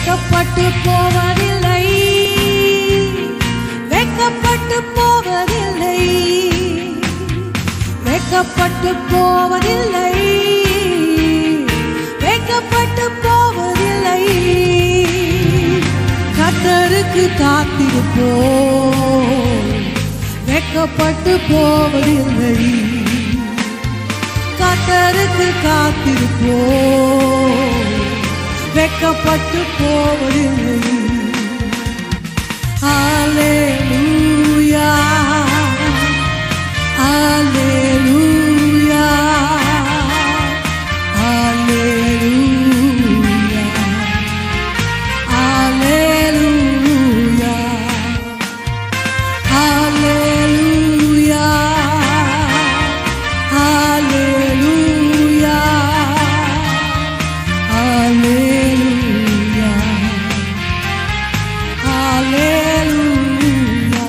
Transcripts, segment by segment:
வெக்கப்பட்டு போவதில்லை வெக்கப்பட்டு போவதில்லை வெக்கப்பட்டு போவதில்லை வெக்கப்பட்டு போவதில்லை கத்தருக்கு காத்திருப்போ வெக்கப்பட்டு போவதில்லை கத்தருக்கு காத்திருப்போ வெக்கப்பட்டு போவதில்லை Hallelujah. Hallelujah. Hallelujah. Hallelujah. Hallelujah. Hallelujah. Hallelujah. Hallelujah.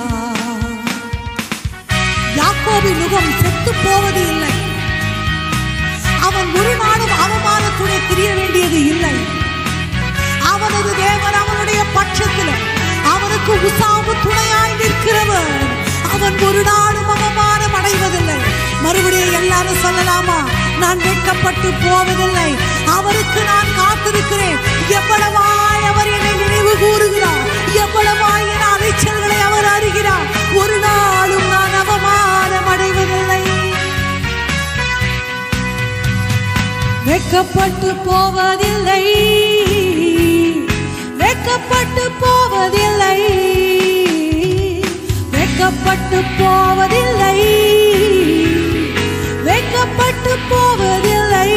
யாக்கோபின் முகம் செத்து போவது இல்லை அவன் ஒரு நாளும் அவமானத்துடைய திரிய வேண்டியது இல்லை அவனது தேவன் அவனுடைய பட்சத்தில் அவனுக்கு உசாவு துணையாய் நிற்கிறவர் அவன் ஒரு நாளும் அவமானம் அடைவதில்லை மறுபடியும் எல்லாரும் சொல்லலாமா நான் வெட்கப்பட்டு போவதில்லை அவருக்கு நான் காத்திருக்கிறேன் எவ்வளவாய் அவர் என்னை நினைவு கூறுகிறார் எவ்வளவாய் என் அலைச்சல்களை அவர் அறிகிறார் ஒரு நாளும் நான் அவமானம் அடைவதில்லை வெட்கப்பட்டு போவதில்லை வெட்கப்பட்டு போவதில்லை வெட்கப்பட்டு போவதில்லை வெட்கப்பட்டு போவதில்லை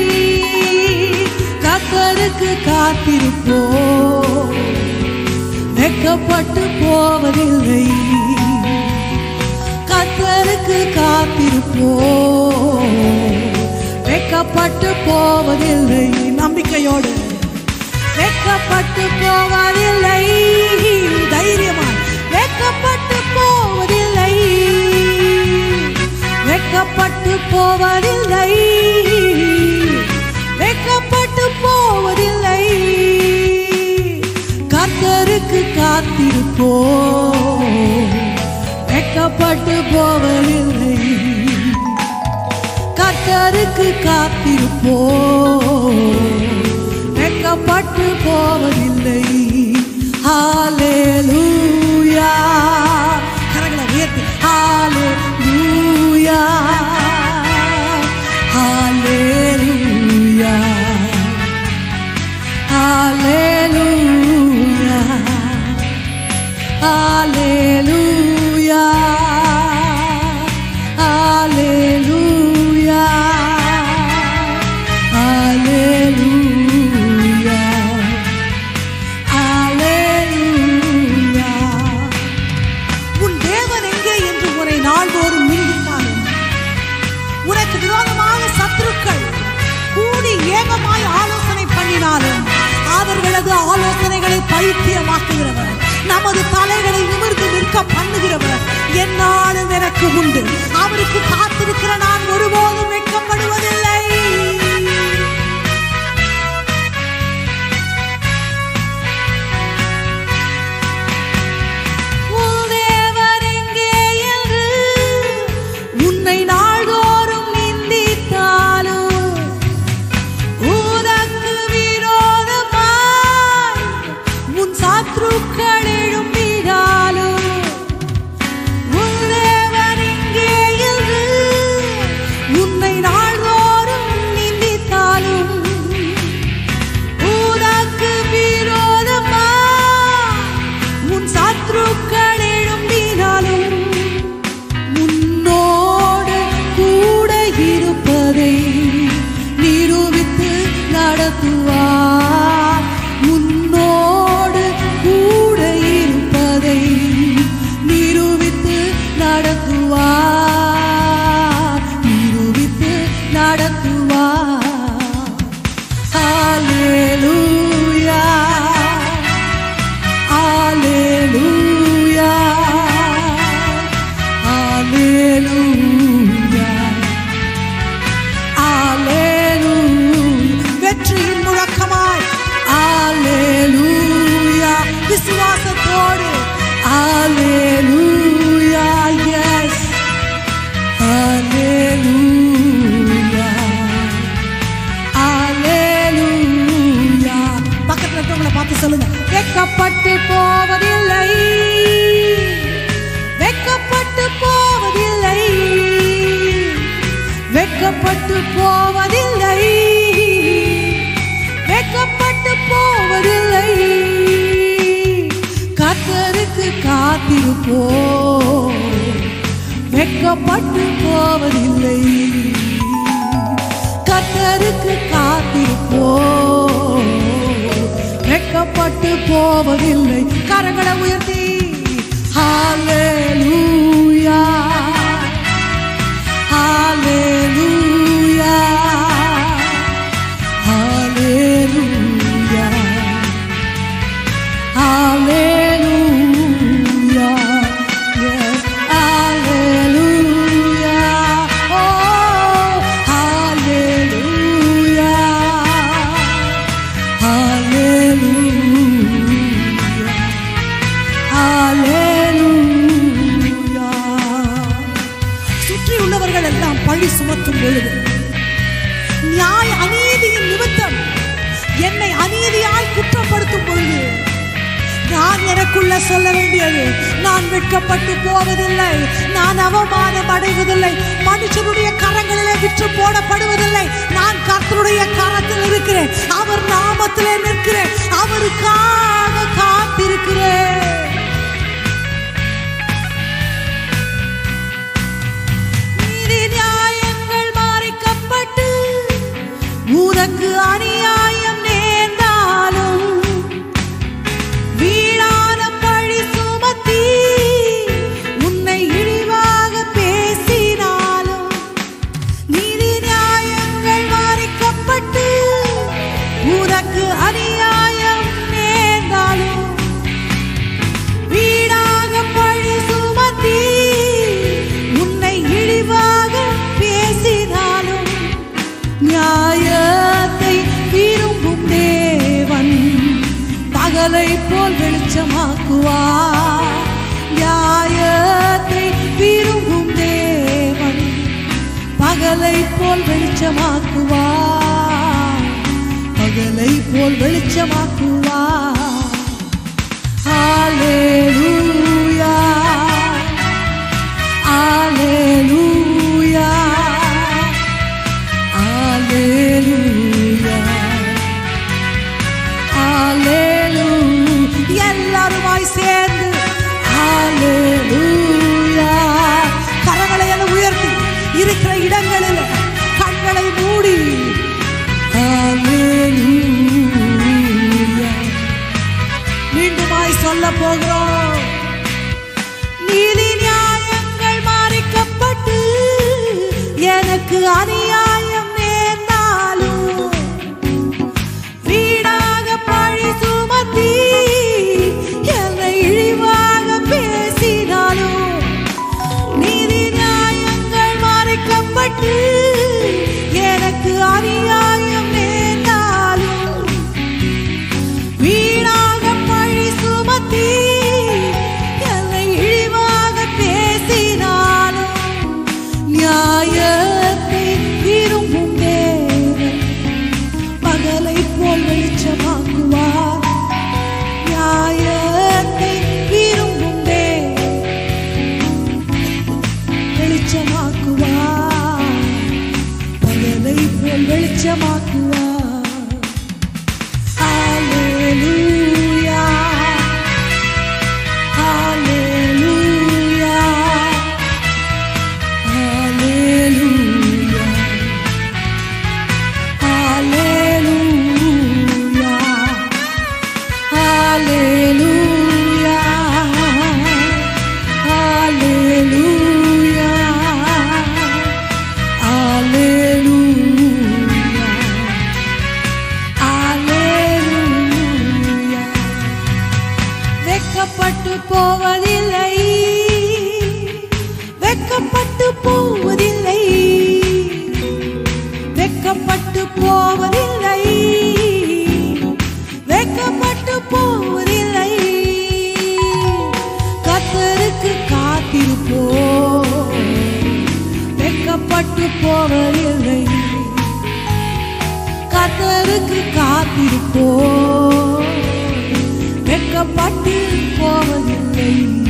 கத்தருக்கு காத்திருப்போ வெட்கப்பட்டு போவதில்லை கத்தருக்கு காத்திருப்போ வெட்கப்பட்டு போவதில்லை நம்பிக்கையோடு வெட்கப்பட்டு போவதில்லை தைரியமா வெட்கப்பட்டு போவதில்லை வெட்கப்பட்டு போவதில்லை வெட்கப்பட்டு போவதில்லை கத்தருக்கு காத்திருப்போ வெட்கப்பட்டு போவதில்லை கத்தருக்கு காத்திருப்போ வெட்கப்பட்டு போவதில்லை ஹalleluya கரங்களை உயர்த்தி ஹalleluya ஹalleluya ஹalleluya ஹalleluya ஹalleluya ஹalleluya ஹalleluya உன் தேவன் எங்கே என்று உன்னை நாள்தோறும் நிந்தித்தாலும் உனக்கு விரோதமாக சத்துருக்கள் கூடி ஏகமாய் ஆலோசனை பண்ணினாலும் அவர்களது ஆலோசனைகளை பைத்தியமாக்குகிறவர் நமது தலைகளை நிமிர்ந்து நிற்க பண்ணுகிறவர் என்னாலும் எனக்கு உண்டு அவருக்கு காத்திருக்கிற நான் ஒருபோதும் வெட்கப்படுவதில்லை உன் தேவன் எங்கே என்று உன்னை நாள்தோறும் நிந்தித்தாலும் உனக்கு விரோதமாய் உன் சாத்ருக்கள் எழும்பினாலும் உன் தேவன் எங்கே என்று உன்னை நாள்தோறும் நிந்தித்தாலும் உனக்கு விரோதமாய் உன் சாத்ருக்கள் எழும்பினாலும் முன்னோடு கூட இருப்பதை நிரூபித்து நடத்துவார் முன்னோடு கூட இருப்பதை நிரூபித்து நடத்துவார் நிரூபித்து நடத்துவார் Hallelujah. Hallelujah. Hallelujah. Hallelujah. வெற்றியின் முழக்கமாய் வெக்கப்பட்டு போவதில்லை வெக்கப்பட்டு போவதில்லை வெக்கப்பட்டு போவதில்லை வெக்கப்பட்டு போவதில்லை கத்தருக்கு காத்திருப்போ வெக்கப்பட்டு போவதில்லை கத்தருக்கு காத்திருப்போ வெக்கப்பட்டு போவதில்லை கரங்களை உயர்த்தி ஹalleluya ஹalleluya ஹalleluya ஹalleluya yes ஹalleluya oh ஹalleluya ஹalleluya ஹalleluya சுற்றி உள்ளவர்கள் எல்லாம் பழி சுமத்தும் பொழுது நியாய அநீதியின் நிமித்தம் என்னை அநீதியாய் குற்றப்படுத்தும் பொழுது நான் எனக்குள்ள சொல்ல வேண்டியது நான் வெட்கப்பட்டு போவதில்லை நான் அவமானம் அடைவதில்லை மனுஷனுடைய கரங்களிலே விற்று போடப்படுவதில்லை நான் கர்த்தருடைய கரத்தில் இருக்கிறேன் அவர் நாமத்திலே நிற்கிறேன் அவருக்காக காத்திருக்கிறேன் நீதி நியாயங்கள் மாறிக்கப்பட்டு உனக்கு அநியாயம் நேர்ந்தாலும் வீணான பழி சுமத்தி உன்னை இழிவாக பேசினாலும் நீதி நியாயங்கள் மாறிக்கப்பட்டு உனக்கு அநியாயம் நேர்ந்தாலும் வீணாக பழி சுமத்தி உன்னை இழிவாக பேசினாலும் நியாயத்தை விரும்பும் தேவன் பகலை போல் வெளிச்சமாக்குவார் நியாயத்தை விரும்பும் தேவன் பகலை போல் வெளிச்சமாக்குவார் பகலை போல் வெளிச்சமாக்குவார் Hallelujah. Hallelujah. Hallelujah. Hallelujah. எல்லாருமாய் சேர்ந்து Hallelujah. கரங்களை எல்லாம் உயர்த்தி இருக்கிற இடங்களில் கண்களை மூடி Hallelujah. மீண்டுமாய் சொல்ல போகிறோம் நீதி நியாயங்கள் மாறிக்கப்பட்டு எனக்கு அநியாயம் நேர்ந்தாலும் வீணாக பழி சுமத்தி என்னை இழிவாக பேசினாலும் நீதி நியாயங்கள் மாறிக்கப்பட்டு எனக்கு அநியாயம் நேர்ந்தாலும் வீணாக பழி சுமத்தி என்னை இழிவாக பேசினாலும் நியாயத்தை விரும்பும் தேவன் பகலை போல் வெளிச்சமாக்குவார் நியாயத்தை விரும்பும் தேவன் வெளிச்சமாக்குவார் பகலை போல் வெளிச்சமாக்குவார் Hallelujah. Hallelujah. Hallelujah. Hallelujah. Hallelujah. Hallelujah. Hallelujah. Hallelujah. வெட்கப்பட்டு போவதில்லை வெட்கப்பட்டு போவதில்லை வெட்கப்பட்டு போவதில்லை வெட்கப்பட்டு போவதில்லை கத்தருக்கு காத்திருப்போ வெட்கப்பட்டு போவதில்லை கத்தருக்கு காத்திருப்போ வெட்கப்பட்டு போவதில்லை